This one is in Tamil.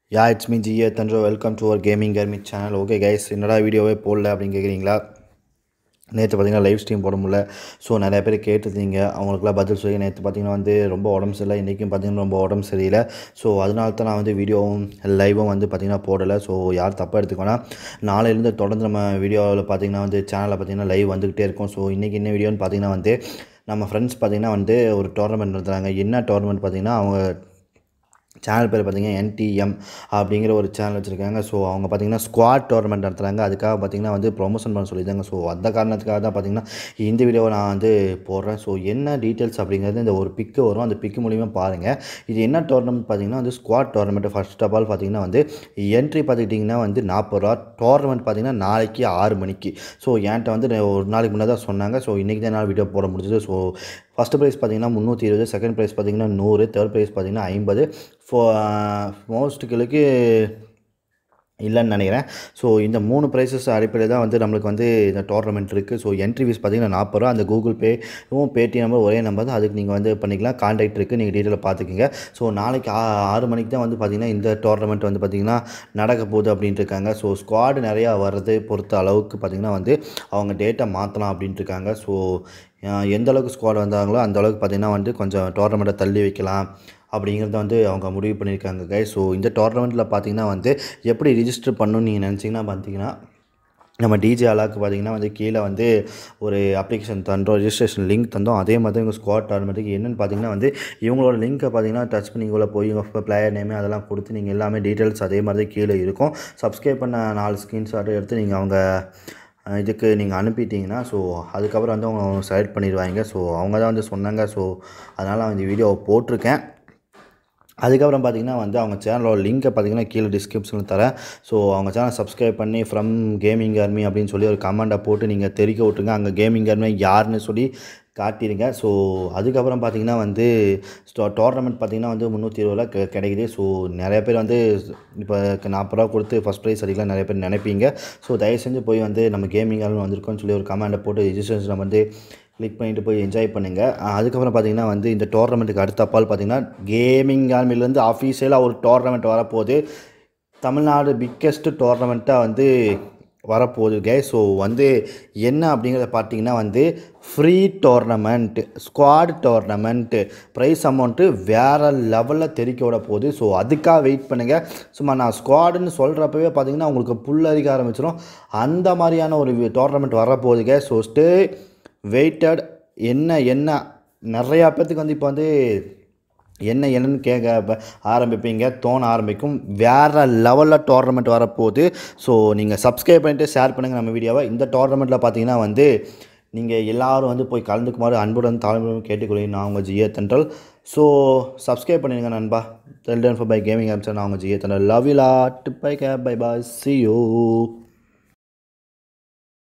யா இட்ஸ் மீ ஜிஏ தன்றோ welcome to our gaming army channel okay guys என்னடா வீடியோவே போடல அப்படின்னு கேட்குறீங்களா நேற்று பார்த்தீங்கன்னா லைவ் ஸ்ட்ரீம் போட முடியல ஸோ நிறைய பேர் கேட்டிருந்தீங்க அவங்களுக்குலாம் பதில் சொல்லி நேற்று பார்த்தீங்கன்னா வந்து ரொம்ப உடம்பு சரியில்லை இன்றைக்கும் பார்த்தீங்கன்னா ரொம்ப உடம்பு சரியில்லை ஸோ அதனால தான் நான் வந்து வீடியோவும் லைவும் வந்து பார்த்திங்கன்னா போடலை ஸோ யார் தப்பாக எடுத்துக்கோனா நாளையிலேருந்து தொடர்ந்து நம்ம வீடியோவில் பார்த்தீங்கன்னா வந்து சேனலில் பார்த்தீங்கன்னா லைவ் வந்துக்கிட்டே இருக்கும் ஸோ இன்றைக்கி என்ன வீடியோன்னு பார்த்தீங்கன்னா வந்து நம்ம ஃப்ரெண்ட்ஸ் பார்த்தீங்கன்னா வந்து ஒரு டோர்னமெண்ட் நடத்துகிறாங்க என்ன டோர்னமெண்ட் பார்த்தீங்கன்னா அவங்க சேனல் பேர் பார்த்தீங்கன்னா என்டிஎம் அப்படிங்கிற ஒரு சேனல் வச்சுருக்காங்க ஸோ அவங்க பார்த்தீங்கன்னா ஸ்குவாட் டோர்னமெண்ட் நடத்துகிறாங்க அதுக்காக பார்த்தீங்கன்னா வந்து ப்ரொமோஷன் பண்ண சொல்லியிருந்தாங்க ஸோ அந்த காரணத்துக்காக தான் பார்த்தீங்கன்னா இந்த வீடியோவை நான் வந்து போடுறேன் ஸோ என்ன டீட்டெயில்ஸ் அப்படிங்கிறது இந்த ஒரு பிக்கு வரும் அந்த பிக்கு மூலிமா பாருங்கள் இது என்ன டோர்னமெண்ட் பார்த்தீங்கன்னா வந்து squad tournament first of all பார்த்தீங்கன்னா வந்து என்ட்ரி பார்த்துக்கிட்டிங்கன்னா வந்து நாற்பது ரூபா டோர்னமெண்ட் பார்த்தீங்கன்னா நாளைக்கு ஆறு மணிக்கு ஸோ என்கிட்ட வந்து ஒரு நாளைக்கு முன்னாடி தான் சொன்னாங்க ஸோ இன்றைக்கி தான் என்னால் வீடியோ போட முடிஞ்சது ஸோ ஃபஸ்ட்டு ப்ரைஸ் பார்த்தீங்கன்னா முந்நூற்றி இருபது செகண்ட் ப்ரைஸ் பார்த்தீங்கன்னா நூறு தேர்ட் ப்ரைஸ் பார்த்தீங்கன்னா ஐம்பது ஃபோ மோஸ்ட் கிலோக்கு இல்லைன்னு நினைக்கிறேன் ஸோ இந்த மூணு ப்ரைஸஸ் அடிப்படையில் தான் வந்து நம்மளுக்கு வந்து இந்த டோர்னமெண்ட் இருக்குது ஸோ என்ட்ரி ஃபீஸ் பார்த்தீங்கன்னா நாற்பது ரூபா அந்த கூகுள் பேவும் பேடிஎம் நம்பர் ஒரே நம்பர் தான் அதுக்கு நீங்கள் வந்து பண்ணிக்கலாம் கான்டாக்ட் இருக்குது நீங்கள் டீட்டெயிலாக பார்த்துக்கிங்க ஸோ நாளைக்கு ஆ ஆறு மணிக்கு தான் வந்து பார்த்திங்கன்னா இந்த டோர்னமெண்ட் வந்து பார்த்திங்கன்னா நடக்க போகுது அப்படின்ட்டு இருக்காங்க ஸோ ஸ்குவாடு நிறையா வர்றது பொறுத்த அளவுக்கு பார்த்திங்கன்னா வந்து அவங்க டேட்டை மாற்றலாம் அப்படின்ட்டு இருக்காங்க ஸோ எந்த அளவுக்கு ஸ்குவாட் வந்தாங்களோ அந்த அளவுக்கு பார்த்திங்கன்னா வந்து கொஞ்சம் டோர்னமெண்ட்டை தள்ளி வைக்கலாம் அப்படிங்கிறத வந்து அவங்க முடிவு பண்ணியிருக்காங்க கை ஸோ இந்த டோர்னமெண்ட்டில் பார்த்தீங்கன்னா வந்து எப்படி ரிஜிஸ்டர் பண்ணணும்னு நீங்கள் நினச்சிங்கன்னா பார்த்தீங்கன்னா நம்ம டிஜே அலாக்கு பார்த்தீங்கன்னா வந்து கீழே வந்து ஒரு அப்ளிகேஷன் தந்தோம் ரிஜிஸ்ட்ரேஷன் லிங்க் தந்தோம் அதே மாதிரி இவங்க ஸ்குவாட் டோர்னமெண்ட்டுக்கு என்னென்னு பார்த்தீங்கன்னா வந்து இவங்களோட லிங்க்கை பார்த்தீங்கன்னா டச் பண்ணி உள்ள போய் இவங்க பிளேயர் நேமே அதெல்லாம் கொடுத்து நீங்கள் எல்லாமே டீட்டெயில்ஸ் அதே மாதிரி தான் கீழே இருக்கும் சப்ஸ்கிரைப் பண்ண நாலு ஸ்க்ரீன்ஷாட்டை எடுத்து நீங்கள் அவங்க இதுக்கு நீங்கள் அனுப்பிட்டீங்கன்னா ஸோ அதுக்கப்புறம் வந்து அவங்க செலக்ட் பண்ணிடுவாங்க ஸோ அவங்க தான் வந்து சொன்னாங்க ஸோ அதனால் நான் இந்த வீடியோவை போட்டிருக்கேன் அதுக்கப்புறம் பார்த்திங்கன்னா வந்து அவங்க சேனலோட லிங்க்கை பார்த்திங்கன்னா கீழே டிஸ்கிரிப்ஷனில் தரேன் ஸோ அவங்க சேனல் சப்ஸ்கிரைப் பண்ணி ஃப்ரம் கேமிங் ஆர்மி அப்படின்னு சொல்லி ஒரு கமெண்ட்டை போட்டு நீங்கள் தெரிவிக்க விட்ருங்க அங்கே கேமிங் ஆர்மி யாருன்னு சொல்லி காட்டிடுங்க ஸோ அதுக்கப்புறம் பார்த்திங்கன்னா வந்து டோர்னமெண்ட் பார்த்திங்கன்னா வந்து முந்நூற்றி இருபது ரூபா கிடைக்குது ஸோ நிறைய பேர் வந்து இப்போ நாற்பது ரூபா கொடுத்து ஃபஸ்ட் ப்ரைஸ் அடிக்கலாம் நிறைய பேர் நினைப்பீங்க ஸோ தயவு செஞ்சு போய் வந்து நம்ம கேமிங் ஆர்மி வந்திருக்கோம்னு சொல்லி ஒரு கமெண்ட்டை போட்டு ரிஜிஸ்ட்ரேஷன் வந்து கிளிக் பண்ணிட்டு போய் என்ஜாய் பண்ணுங்கள் அதுக்கப்புறம் பார்த்தீங்கன்னா வந்து இந்த டோர்னமெண்ட்டுக்கு அடுத்த பால் பார்த்தீங்கன்னா கேமிங் ஆர்மிலேருந்து அஃபீஷியலாக ஒரு டோர்னமெண்ட் வரப்போகுது தமிழ்நாடு பிக்கெஸ்ட் டோர்னமெண்ட்டாக வந்து வரப்போகுது கே ஸோ வந்து என்ன அப்படிங்கிறத பார்த்தீங்கன்னா வந்து free tournament squad tournament prize amount வேறு லெவலில் தெரிக்க விட போகுது ஸோ அதுக்காக வெயிட் பண்ணுங்கள் சும்மா நான் ஸ்குவாடுன்னு சொல்கிறப்பவே பார்த்தீங்கன்னா உங்களுக்கு புல்லரிக்க ஆரம்பிச்சிடும் அந்த மாதிரியான ஒரு டோர்னமெண்ட் வரப்போகுதுங்க ஸோ ஸ்டே வெயிட்டட் என்ன என்ன நிறையா பேர்த்துக்கு வந்து இப்போ வந்து என்ன என்னன்னு கேட்க ஆரம்பிப்பீங்க தோண ஆரம்பிக்கும் வேறு லெவலில் டோர்னமெண்ட் வரப்போகுது ஸோ நீங்கள் சப்ஸ்கிரைப் பண்ணிட்டு ஷேர் பண்ணுங்கள் நம்ம வீடியோவை இந்த டோர்னமெண்ட்டில் பார்த்தீங்கன்னா வந்து நீங்கள் எல்லோரும் வந்து போய் கலந்துக்குமாறு அன்புடன் தாழ்மையுடன் கேட்டுக்கொள்கிறேன் நான் உங்கள் ஜிஏ தென்றல் ஸோ சப்ஸ்கிரைப் பண்ணிடுங்க நண்பா தெல்டன் ஃபார் பை கேமிங் ஆப்ஸ் நான் உங்கள் ஜிஏ Thendral love you lot bye கே பை பாய் சி யூ